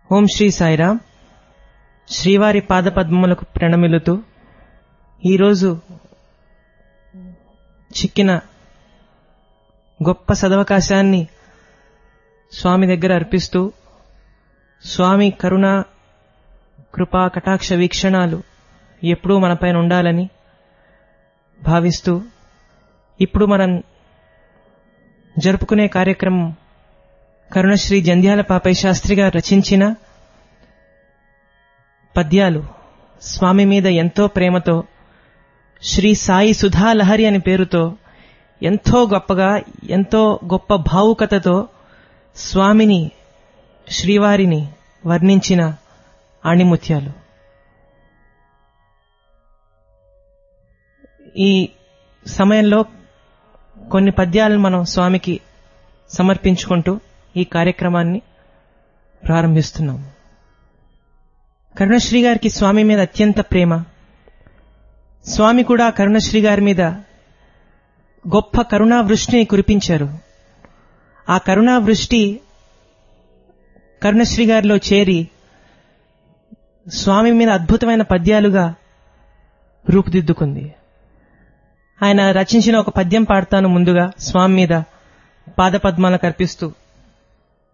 ఓం శ్రీ సాయిరామ్ శ్రీవారి పాదపద్మములకు ప్రణమిలుతూ ఈరోజు చిక్కిన గొప్ప సదవకాశాన్ని స్వామి దగ్గర అర్పిస్తూ స్వామి కరుణ కృపా కటాక్ష వీక్షణాలు ఎప్పుడూ మనపైన ఉండాలని భావిస్తూ ఇప్పుడు మనం జరుపుకునే కార్యక్రమం కరుణశ్రీ జంధ్యాల పాపయ్య శాస్త్రి గారు రచించిన పద్యాలు స్వామి మీద ఎంతో ప్రేమతో శ్రీ సాయి సుధాలహరి అని పేరుతో ఎంతో గొప్పగా ఎంతో గొప్ప భావుకతతో స్వామిని శ్రీవారిని వర్ణించిన ఆణిముత్యాలు ఈ సమయంలో కొన్ని పద్యాలను మనం స్వామికి సమర్పించుకుంటూ ఈ కార్యక్రమాన్ని ప్రారంభిస్తున్నాం కరుణశ్రీ గారికి స్వామి మీద అత్యంత ప్రేమ స్వామి కూడా కరుణశ్రీ గారి మీద గొప్ప కరుణా వృష్టిని కురిపించారు ఆ కరుణా వృష్టి కరుణశ్రీ గారిలో చేరి స్వామి మీద అద్భుతమైన పద్యాలుగా రూపుదిద్దుకుంది ఆయన రచించిన ఒక పద్యం పాడతాను ముందుగా స్వామి మీద పాదపద్మాలకు అర్పిస్తూ